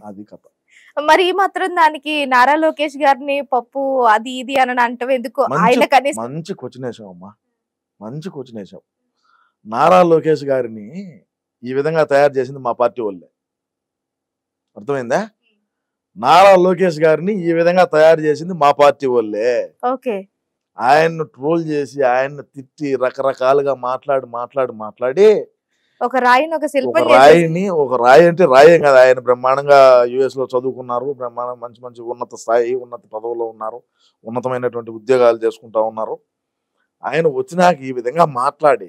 అది కథ మరి ఈ మాత్రం దానికి నారా లోకేష్ గారిని పప్పు అది ఇది అని అంటావు ఎందుకు మంచి- ఆయన కనీసం మంచి క్వశ్చన్ వేసావు అమ్మా మంచి క్వశ్చన్ వేసావు నారా లోకేష్ గారిని ఈ విధంగా తయారు చేసింది మా పార్టీ వాళ్ళే అర్థమైందా నారా లోకేష్ గారిని ఈ విధంగా తయారు చేసింది మా పార్టీ వాళ్ళే ఓకే ఆయన్ను ట్రోల్ చేసి ఆయన్ని తిట్టి రకరకాలుగా మాట్లాడి మాట్లాడి మాట్లాడి ఒక రాయిని ఒక ఒక శిల్పం చేసేసి రాయిని ఒక రాయి అంటే రాయే కదా ఆయన బ్రహ్మాండంగా యుఎస్ లో చదువుకున్నారు బ్రహ్మాండం మంచి మంచి ఉన్నత స్థాయి ఉన్నత పదవుల్లో ఉన్నారు ఉన్నతమైనటువంటి ఉద్యోగాలు చేసుకుంటా ఉన్నారు ఆయన వచ్చినాక ఈ విధంగా మాట్లాడి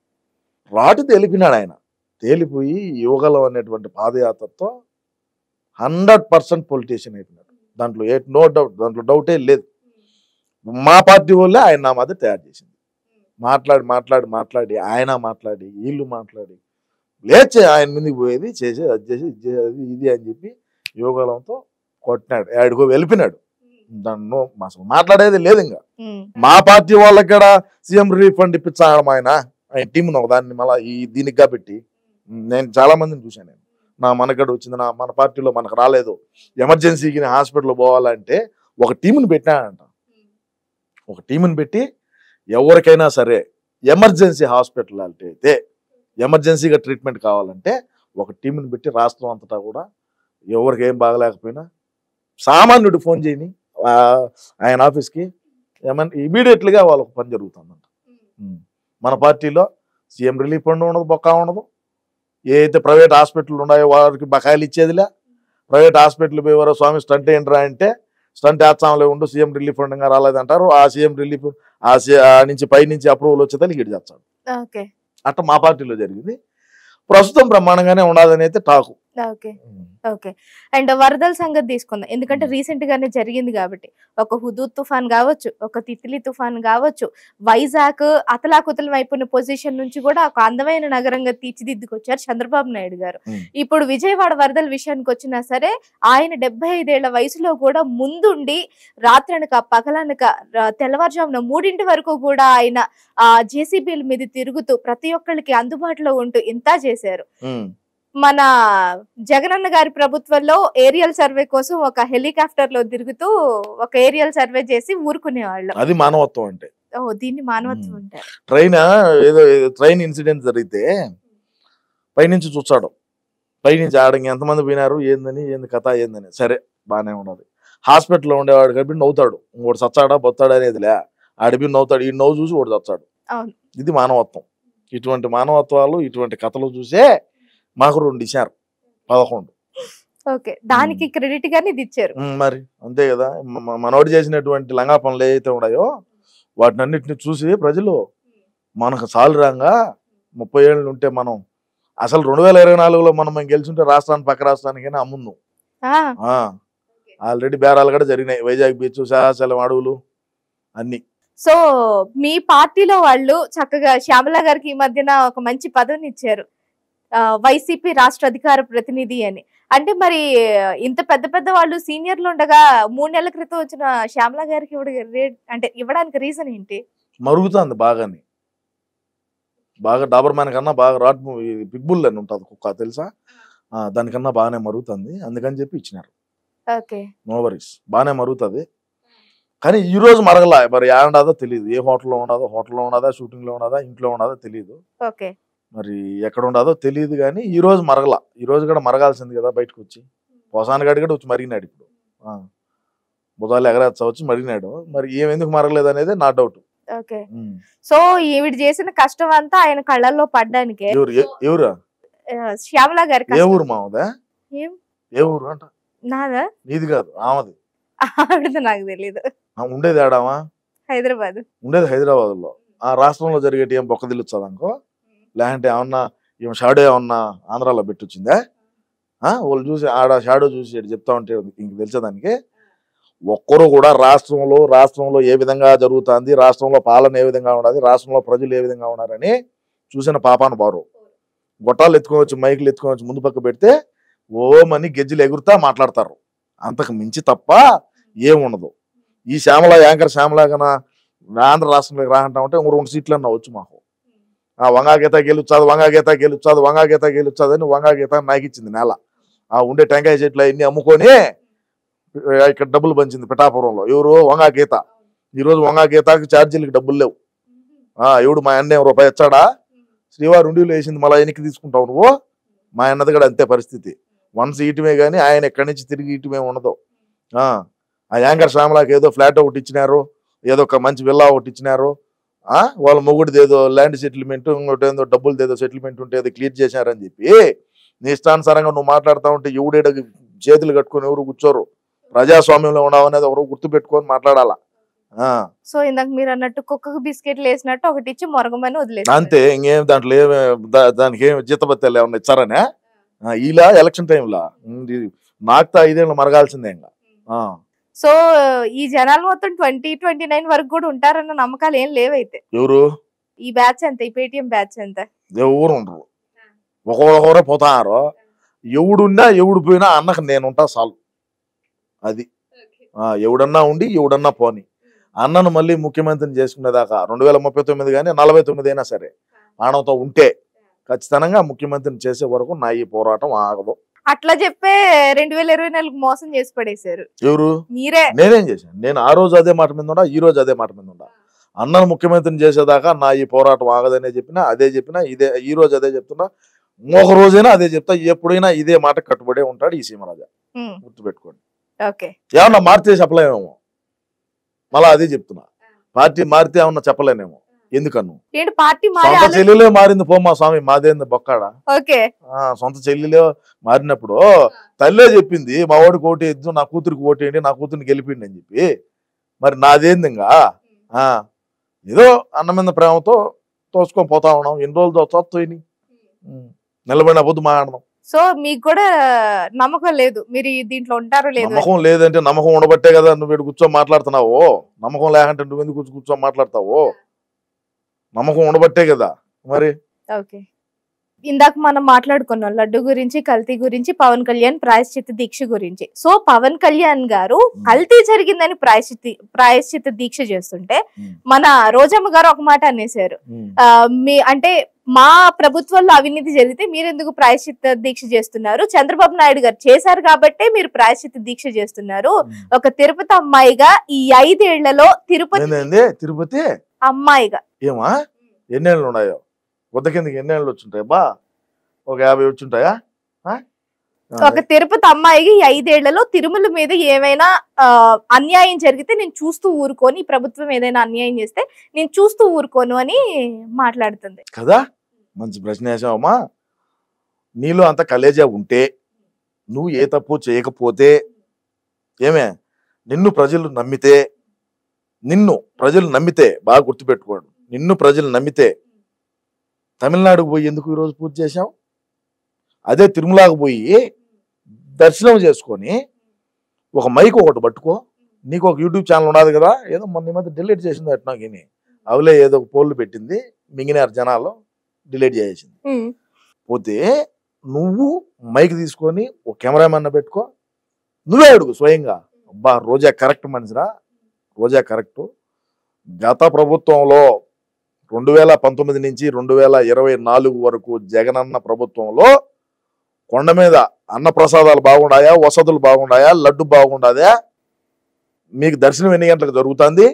రాటు తెలిపినాడు ఆయన తేలిపోయి యువగలం అనేటువంటి పాదయాత్రతో హండ్రెడ్ పర్సెంట్ పొలిటీషియన్ అయిపోయినాడు దాంట్లో ఏ నో డౌట్ దాంట్లో డౌటే లేదు మా పార్టీ వాళ్ళే ఆయన నా మధ్య తయారు చేసింది మాట్లాడి మాట్లాడి మాట్లాడి ఆయన మాట్లాడి వీళ్ళు మాట్లాడి లేచే ఆయన మీదకి పోయేది చేసి అది చేసి ఇది చేసి అది ఇది అని చెప్పి యోగాలంతో కొట్టినాడు ఆడిగో వెళ్ళిపోయినాడు దాన్ని అసలు మాట్లాడేది లేదు ఇంకా ఉమ్, మా పార్టీ వాళ్ళకి కూడా సీఎం రిలీఫ్ ఫండ్ ఇప్పించాడు ఆయన ఆయన టీం ఒక దాన్ని మళ్ళీ ఈ దీనికి కాబట్టి నేను చాలా మందిని చూశాను నేను నా మనకడ వచ్చింది నా మన పార్టీలో మనకు రాలేదు ఎమర్జెన్సీకి హాస్పిటల్ పోవాలంటే ఒక టీంని పెట్టినాడంట ఒక టీంని పెట్టి ఎవరికైనా సరే ఎమర్జెన్సీ హాస్పిటల్ అయితే ఎమర్జెన్సీగా ట్రీట్మెంట్ కావాలంటే ఒక టీంని పెట్టి రాష్ట్రం అంతటా కూడా ఎవరికి ఏం బాగలేకపోయినా సామాన్యుడు ఫోన్ చేయని ఆ, ఆయన ఆఫీస్కి ఏమన్నా ఇమీడియట్లీగా వాళ్ళకు పని జరుగుతుందంట ఉమ్. మన పార్టీలో సీఎం రిలీఫ్ ఫండ్ ఉండదు బొక్క ఉండదు ఏ అయితే ప్రైవేట్ హాస్పిటల్ ఉన్నాయో వారికి బకాయిలు ఇచ్చేదిలే ప్రైవేట్ హాస్పిటల్ పోయేవారో స్వామి స్టంట్ ఏంట్రా అంటే స్టంట్ వేస్తాంలే ఉండు సీఎం రిలీఫ్ ఫండ్ ఇంకా రాలేదంటారు ఆ సీఎం రిలీఫ్ ఆ సి- ఆ నుంచి పై నుంచి అప్రూవల్ వచ్చేదాన్ని ఇక్కడ చేస్తాడు ఓకే అట్లా మా పార్టీలో జరిగింది ప్రస్తుతం బ్రహ్మాండంగానే ఉండదని అయితే టాకు ఓకే ఓకే అండ్ వరదల సంగతి తీసుకుందాం ఎందుకంటే రీసెంట్ గానే జరిగింది కాబట్టి ఒక హుదూద్ తుఫాన్ కావచ్చు ఒక తిత్లీ తుఫాన్ కావచ్చు వైజాగ్ అతలాకుతలం అయిపోయిన పొజిషన్ నుంచి కూడా ఒక అందమైన నగరంగా తీర్చిదిద్దుకొచ్చారు చంద్రబాబు నాయుడు గారు Hmm. ఇప్పుడు విజయవాడ వరదల విషయానికి వచ్చినా సరే ఆయన డెబ్బై ఐదేళ్ల వయసులో కూడా ముందుండి రాత్రనక పగలనక ర- తెల్లవారుజామున మూడింటి వరకు కూడా ఆయన ఆ జేసీబీల మీద తిరుగుతూ ప్రతి ఒక్కరికి అందుబాటులో ఉంటూ ఇంత చేశారు ఉమ్. మన జగనన్న గారి ప్రభుత్వంలో ఏరియల్ సర్వే కోసం ఒక హెలికాప్టర్ లో తిరుగుతూ ఒక ఏరియల్ సర్వే చేసి ఊరుకునేవాళ్ళు అది మానవత్వం అంటే ఓ దీన్ని మానవత్వం మ్మ్. అంటారు ట్రైన్ ఏదో ట్రైన్ ఇన్సిడెంట్ జరిగితే పైనుంచి చూస్తాడు పైనుంచి ఆడకి ఎంతమంది పోయినారు ఏందని ఏంది కథ ఏందని సరే బాగానే ఉన్నది హాస్పిటల్లో ఉండేవాడు కాబట్టి నవ్వుతాడు ఇంకోటి చచ్చాడా బొత్తాడా అనేదిలే ఆడిపి నవ్వుతాడు ఈ నవ్వు చూసి ఒకటి చచ్చాడు అవును. ఇది మానవత్వం ఇటువంటి మానవత్వాలు ఇటువంటి కథలు చూసే మాకు రెండు ఇచ్చారు పదకొండు ఓకే దానికి క్రెడిట్ గాని ఇది ఇచ్చారు ఉమ్, మరి అంతే కదా మ- మ- మనోడు చేసినటువంటి లంగా పనులు ఏవైతే ఉన్నాయో వాటిని అన్నిటిని చూసి ప్రజలు మనకు సాలురాంగా ముప్పై ఏళ్ళు ఉంటే మనం అసలు రెండు వేల ఇరవై నాలుగులో మనం మనం గెలిచుంటే రాష్ట్రానికి పక్క రాష్ట్రానికైనా అమ్ముందు ఆ ఆల్రెడీ బేరాలు కూడా జరిగినాయి వైజాగ్ బీచ్ శాసలం అడవులు అన్ని సో మీ పార్టీలో వాళ్ళు చక్కగా శ్యామల గారికి ఈ మధ్యన ఒక మంచి పదవిని ఇచ్చారు ఆ, వైసీపీ రాష్ట్ర అధికార ప్రతినిధి అని అంటే మరి ఇంత పెద్ద పెద్ద వాళ్ళు సీనియర్లు ఉండగా మూడు నెలల క్రితం వచ్చిన శ్యామల గారికి ఇవ్వడ- రే- అంటే ఇవ్వడానికి రీజన్ ఏంటి మరుగుతుంది బాగాని బాగా డాబర్ మ్యాన్ కన్నా బాగా రాట్ పిగ్బుల్ అని ఉంటుంది కుక్క తెలుసా ఆ, దానికన్నా బాగానే మరుగుతుంది అందుకని చెప్పి ఇచ్చినారు ఓకే నో వరీస్ బాగానే మరుగుతుంది కానీ ఈ రోజు మరగలా మరి ఏ ఉండదో తెలియదు ఏ హోటల్లో ఉండదో హోటల్లో ఉండదా షూటింగ్లో ఉండదా ఇంట్లో ఉండదో తెలియదు ఓకే మరి ఎక్కడ ఉండదో తెలియదు కానీ ఈ రోజు మరగలా ఈ రోజు కూడా మరగాల్సింది కదా బయటకు వచ్చి పోసాన గడి కూడా వచ్చి మరిగినాడు ఇప్పుడు ఆ. బుధాలు ఎగరేచ్చ వచ్చి మరిగినాడు మరి ఏం ఎందుకు మరగలేదు అనేది నా డౌట్ ఓకే సో ఈవిడ చేసిన కష్టం అంతా ఆయన కళ్ళల్లో పడ్డానికే ఎవరు ఏ- ఎవరు ఆ, శ్యామల గారి ఏ కష్టం. ఊరు మామదా ఏం? ఏ ఊరు అంట నాదా నీది కాదు ఆమెది ఆవిడది నాకు తెలీదు ఆ, ఉండేది ఆడామా హైదరాబాద్ ఉండేది హైదరాబాద్లో ఆ రాష్ట్రంలో జరిగేటి ఏం బొక్క తెలుస్తుంది అనుకో లేదంటే ఏమన్నా ఏం షాడో ఏమన్నా ఆంధ్రాలో పెట్టొచ్చిందా ఆ, వాళ్ళు చూసి ఆడ షాడో చూసి ఇటు చెప్తా ఉంటే ఇంక తెలిసేదానికి ఒక్కరు కూడా రాష్ట్రంలో రాష్ట్రంలో ఏ విధంగా జరుగుతుంది రాష్ట్రంలో పాలన ఏ విధంగా ఉన్నది రాష్ట్రంలో ప్రజలు ఏ విధంగా ఉన్నారని చూసిన పాపాను బారు గొట్టాలు ఎత్తుకోవచ్చు మైకులు ఎత్తుకోవచ్చు ముందు పక్క పెడితే ఓమని గెజ్జలు ఎగురుతా మాట్లాడతారు అంతకు మించి తప్ప ఏముండదు ఈ శ్యామల యాంకర్ శ్యామల కన్నా ఆంధ్ర రాష్ట్రంలోకి రాకంటా ఉంటే ఇంకో రెండు సీట్లు అన్న వచ్చు మాకు ఆ వంగా గీత గెలుచాదు వంగా గీత గెలుచాదు వంగా గీత గెలుచాదు అని వంగా గీత నాకు ఇచ్చింది నేల ఆ ఉండే టెంకాయ చెట్లు అవన్నీ అమ్ముకొని ఆ, ఇక్కడ డబ్బులు పంచింది పిఠాపురంలో ఎవరు వంగా గీత ఈరోజు వంగా గీతకి ఛార్జీలకి డబ్బులు లేవు ఆ ఎవడు మా అన్న ఏం రూపాయి ఇచ్చాడా శ్రీవారి ఉండిలో వేసింది మళ్ళీ వెనక్కి తీసుకుంటావు నువ్వు మా అన్నది కూడా అంతే పరిస్థితి వన్స్ ఇయటమే కానీ ఆయన ఎక్కడి నుంచి తిరిగి ఇయటమే ఉండదు ఆ ఆ యాంకర్ శ్యామలాకి ఏదో ఫ్లాట్ ఒకటి ఇచ్చినారు ఏదో ఒక మంచి విల్లా ఒకటి ఇచ్చినారు ఆ వాళ్ళ మొగుడిది ఏదో ల్యాండ్ సెటిల్మెంట్ ఇంకోటి ఏదో డబ్బులది ఏదో సెటిల్మెంట్ ఉంటే ఏదో క్లియర్ చేశారని చెప్పి నీ ఇష్టానుసారంగా నువ్వు మాట్లాడుతూ ఉంటే ఎవడేడ చేతులు కట్టుకొని ఎవరు కూర్చోరు ప్రజాస్వామ్యంలో ఉన్నావు అనేది ఎవరు గుర్తుపెట్టుకొని మాట్లాడాలా ఆ సో ఇందాక మీరు అన్నట్టు కుక్కకు బిస్కెట్లు వేసినట్టు ఒకటి ఇచ్చి మొరగమని వదిలేసి అంతే ఇంకేం దాంట్లో ఏమి దా- దానికి ఏమి జీతబత్తాలు ఏమన్నా ఇచ్చారనే ఆ, ఇలా ఎలక్షన్ టైంలో నాకుతా ఐదేళ్ళు మరగాల్సిందే ఇంకా ఆ, సో ఈ జనాలు మొత్తం ట్వంటీ ట్వంటీ నైన్ వరకు కూడా ఉంటారన్న నమ్మకాలు ఏం లేవైతే ఎవరు ఈ బ్యాచ్ ఎంత ఈ పేటిఎం బ్యాచ్ ఎంత ఎవరు ఉండరు ఒకరొకరే పోతారు ఎవడున్నా ఎవడు పోయినా అన్నకు నేనుంటా చాలు అది ఆ, ఎవడన్నా ఉండి ఎవడన్నా పోని అన్నను మళ్ళీ ముఖ్యమంత్రిని చేసుకునేదాకా రెండు వేల ముప్పై తొమ్మిది కానీ నలభై తొమ్మిది అయినా సరే ఆనంతో ఉంటే ఖచ్చితంగా ముఖ్యమంత్రిని చేసే వరకు నా ఈ పోరాటం ఆగదు అట్లా చెప్పే రెండు వేల ఇరవై నాలుగు మోసం చేసి పడేశారు ఎవరు మీరే నేనేం చేశాను నేను ఆ రోజు అదే మాట మీద ఉండా ఈ రోజు అదే మాట మీద ఉండా అన్నను ముఖ్యమంత్రిని చేసేదాకా నా ఈ పోరాటం ఆగదనే చెప్పినా అదే చెప్పినా ఇదే ఈ రోజు అదే చెప్తున్నా ఒక రోజైనా అదే చెప్తా ఎప్పుడైనా ఇదే మాట కట్టుబడే ఉంటాడు ఈ సీమరాజా ఉమ్, గుర్తుపెట్టుకోండి ఓకే ఏమన్నా మారితే చెప్పలేమేమో మళ్ళా అదే చెప్తున్నా పార్టీ మారితే ఏమన్నా చెప్పలేనేమో ఎందుకన్ను ఏంటి పార్టీ మారే సొంత ఆలో- చెల్లెలే మారింది పోమా స్వామి మాదేంది బొక్కాడా ఓకే ఆ, సొంత చెల్లెలే మారినప్పుడు తల్లే చెప్పింది మా వాడికి ఓటు వేద్దు నా కూతురికి ఓటు వేయండి నా కూతురిని గెలిపిండి అని చెప్పి మరి నాదేంది ఇంకా ఆ, ఏదో అన్న మీద ప్రేమతో తోసుకొని పోతా ఉన్నాం ఎన్ని రోజులు తోస్తాయి నిలబడిన పొద్దు మాట్లాడదాం సో మీకు కూడా నమ్మకం లేదు మీరు ఈ దీంట్లో ఉంటారో లేదు అని. నమ్మకం లేదంటే నమ్మకం ఉండబట్టే కదా నువ్వు ఇక్కడ కూర్చొని మాట్లాడుతున్నావు నమ్మకం లేకంటే నువ్వు ఎందుకు కూర్చో- కూర్చొని మాట్లాడతావు నమ్మకం ఉండబట్టే కదా మరి ఓకే ఇందాక మనం మాట్లాడుకున్నాం లడ్డు గురించి కల్తీ గురించి పవన్ కళ్యాణ్ ప్రాయశ్చిత్త దీక్ష గురించి సో పవన్ కళ్యాణ్ గారు కల్తీ జరిగిందని ప్రాయశ్చిత్తి ప్రాయశ్చిత్త దీక్ష చేస్తుంటే Hmm. మన రోజమ్మ గారు ఒక మాట అనేసారు ఉమ్, ఆ, మీ అంటే మా ప్రభుత్వంలో అవినీతి జరిగితే మీరు ఎందుకు ప్రాయశ్చిత్త దీక్ష చేస్తున్నారు చంద్రబాబు నాయుడు గారు చేశారు కాబట్టే మీరు ప్రాయశ్చిత్త దీక్ష చేస్తున్నారు ఉమ్. ఒక తిరుపతి అమ్మాయిగా ఈ ఐదేళ్లలో తిరుపతి ఏంది తిరుపతి అమ్మాయిగా ఏమా ఎన్నేళ్ళు ఉన్నాయో వద్ద కిందకి ఎన్నేళ్ళు వచ్చుంటాయి బా ఒక యాభై వచ్చుంటాయా ఆ? ఆ, ఒక తిరుపతి అమ్మాయికి ఈ ఐదేళ్లలో తిరుమల మీద ఏమైనా ఆ, అన్యాయం జరిగితే నేను చూస్తూ ఊరుకోని ఈ ప్రభుత్వం ఏదైనా అన్యాయం చేస్తే నేను చూస్తూ ఊరుకోను అని మాట్లాడుతుంది కదా మంచి ప్రశ్న వేసావమ్మా నీలో అంత కలేజా ఉంటే నువ్వు ఏ తప్పు చేయకపోతే ఏమే నిన్ను ప్రజలు నమ్మితే నిన్ను ప్రజలు నమ్మితే బాగా గుర్తుపెట్టుకోండి నిన్ను ప్రజలు నమ్మితే తమిళనాడుకు పోయి ఎందుకు ఈరోజు పూజ చేశావు అదే తిరుమలకు పోయి దర్శనం చేసుకొని ఒక మైక్ ఒకటి పట్టుకో నీకు ఒక యూట్యూబ్ ఛానల్ ఉన్నది కదా ఏదో మొన్న ఈ మధ్య డిలీట్ చేసింది అట్నా గిని అవలే ఏదో ఒక పోల్లు పెట్టింది మింగినారు జనాలు డిలీట్ చేసింది పోతే నువ్వు మైక్ తీసుకొని ఒక కెమెరామెన్ పెట్టుకో నువ్వే అడుగు స్వయంగా అబ్బా రోజా కరెక్ట్ మనిషిరా రోజా కరెక్ట్ గత ప్రభుత్వంలో రెండు వేల పంతొమ్మిది నుంచి రెండు వేల ఇరవై నాలుగు వరకు జగనన్న ప్రభుత్వంలో కొండ మీద అన్న ప్రసాదాలు బాగున్నాయా వసతులు బాగున్నాయా లడ్డు బాగుండదా మీకు దర్శనం ఎన్ని గంటలకు జరుగుతుంది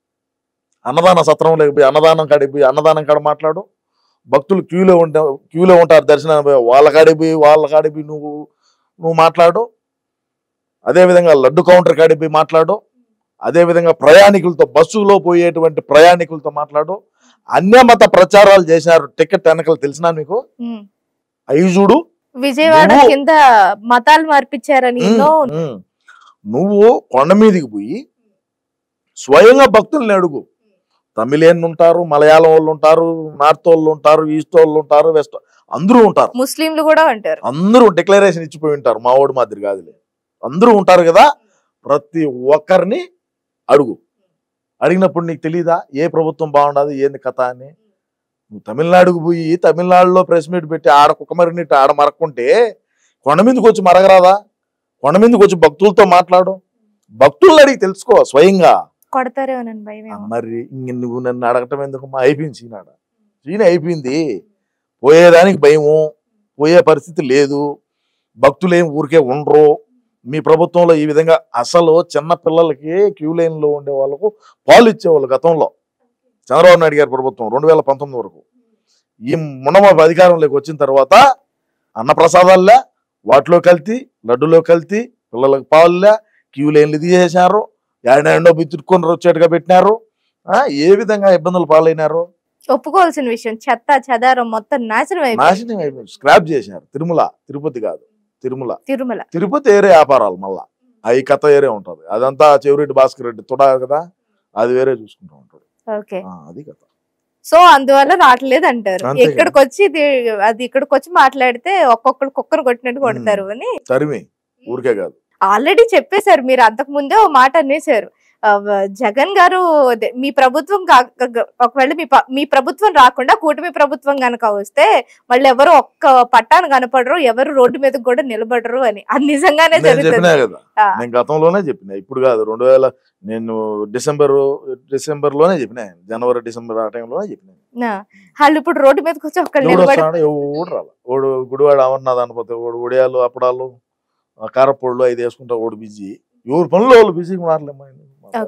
అన్నదాన సత్రం లేకపోయి అన్నదానం కాడికి పోయి అన్నదానం కాడ మాట్లాడు భక్తులు క్యూలో ఉంటా క్యూలో ఉంటారు దర్శనం వాళ్ళ కాడికి పోయి వాళ్ళ కాడికి పోయి నువ్వు నువ్వు మాట్లాడు అదేవిధంగా లడ్డు కౌంటర్ కాడికి పోయి మాట్లాడు అదేవిధంగా ప్రయాణికులతో బస్సులో పోయేటువంటి ప్రయాణికులతో మాట్లాడు అన్యమత ప్రచారాలు చేసినారు టికెట్ వెనకలు తెలిసినా నీకు ఉమ్. ఐజుడు విజయవాడ నువ్వు- కింద మతాలు మార్పించారని ఎన్నో ఉమ్. నువ్వు కొండ మీదకి పోయి స్వయంగా భక్తుల్ని అడుగు తమిళేన్ ఉంటారు మలయాళం వాళ్ళు ఉంటారు నార్త్ వాళ్ళు ఉంటారు ఈస్ట్ వాళ్ళు ఉంటారు వెస్ట్ అందరూ ఉంటారు ముస్లింలు కూడా అంటారు అందరూ డిక్లరేషన్ ఇచ్చిపోయి ఉంటారు మా ఓడి మాదిరి కాదులే అందరూ ఉంటారు కదా ప్రతి ఒక్కరిని అడుగు అడిగినప్పుడు నీకు తెలీదా ఏ ప్రభుత్వం బాగుండదు ఏంది కథ అని నువ్వు తమిళనాడుకు పోయి తమిళనాడులో ప్రెస్ మీట్ పెట్టి ఆడ కుక్కమరినట్టు ఆడ మరక్కుంటే కొండ మీదకి వచ్చి మరగరాదా కొండ మీదకి వచ్చి భక్తులతో మాట్లాడు భక్తులను అడిగి తెలుసుకో స్వయంగా కొడతారేమోనని భయం ఆ ఏమో. మరి ఇంక నువ్వు నన్ను అడగటం ఎందుకు మా అయిపోయింది సీనాడ సీన్ అయిపోయింది పోయేదానికి భయము పోయే పరిస్థితి లేదు భక్తులు ఏం ఊరికే ఉండరు మీ ప్రభుత్వంలో ఈ విధంగా అసలు చిన్న పిల్లలకి క్యూ లైన్ లో ఉండే వాళ్ళకు పాలు ఇచ్చేవాళ్ళు గతంలో చంద్రబాబు నాయుడు గారి ప్రభుత్వం రెండు వేల పంతొమ్మిది వరకు ఈ మునమ అధికారంలోకి వచ్చిన తర్వాత అన్నప్రసాదాలే వాటిలో కల్తీ లడ్డులో కల్తీ పిల్లలకు పాలులే క్యూ లైన్లు తీసేశారు ఏడాడో బిత్తుకొని వచ్చేట్టుగా పెట్టినారు ఆ, ఏ విధంగా ఇబ్బందులు పాలైనారు ఒప్పుకోవాల్సిన విషయం చెత్త చెదారం మొత్తం నాశనం అయిపోయింది నాశనం అయిపోయింది స్క్రాప్ చేసినారు తిరుమల తిరుపతి కాదు తిరుమల తిరుమల తిరుపతి ఏరే వ్యాపారాలు మళ్ళా అవి కథ ఏరే ఉంటది అదంతా చెవిరెడ్డి భాస్కర్ రెడ్డి తుడా కదా అది వేరే చూసుకుంటూ ఉంటాడు ఓకే ఆ, అది కథ సో అందువల్ల రావట్లేదు అంటారు అంతే కదా. ఇక్కడికి వచ్చి ఇది- అది ఇక్కడికి వచ్చి మాట్లాడితే ఒక్కొక్కరు కుక్కరు కొట్టినట్టు కొడతారు అని తరిమి ఊరికే కాదు ఆల్రెడీ చెప్పేశారు మీరు అంతకు ముందే ఓ మాట అనేశారు ఆ, వ- జగన్ గారు అదే, మీ ప్రభుత్వం కా- క- ఒకవేళ మీ ప- మీ ప్రభుత్వం రాకుండా కూటమి ప్రభుత్వం గనక వస్తే మళ్ళీ ఎవరు ఒక్క పట్టాను కనపడరు ఎవరు రోడ్డు మీద కూడా నిలబడరు అని అది నిజంగానే నేను జరుగుతుంది చెప్పినా కదా ఆ. నేను గతంలోనే చెప్పిన ఇప్పుడు కాదు రెండు వేల నేను డిసెంబర్ డిసెంబర్ లోనే చెప్పిన జనవరి డిసెంబర్ ఆ టైంలోనే చెప్పిన ఆ. వాళ్ళు ఇప్పుడు రోడ్డు మీదకి వచ్చి ఒక్కళ్ళు ఎవడు నిలబడి వస్తాడు ఎవడు రాల ఓడు గుడివాడ అమర్నాథ్ అనపోతే ఓడు ఒడియాలు అప్పడాలు ఆ కారపొడులు అవి వేసుకుంటా ఓడు బిజీ ఎవరు పనులు వాళ్ళు బిజీగా ఉన్నారులేమ్మా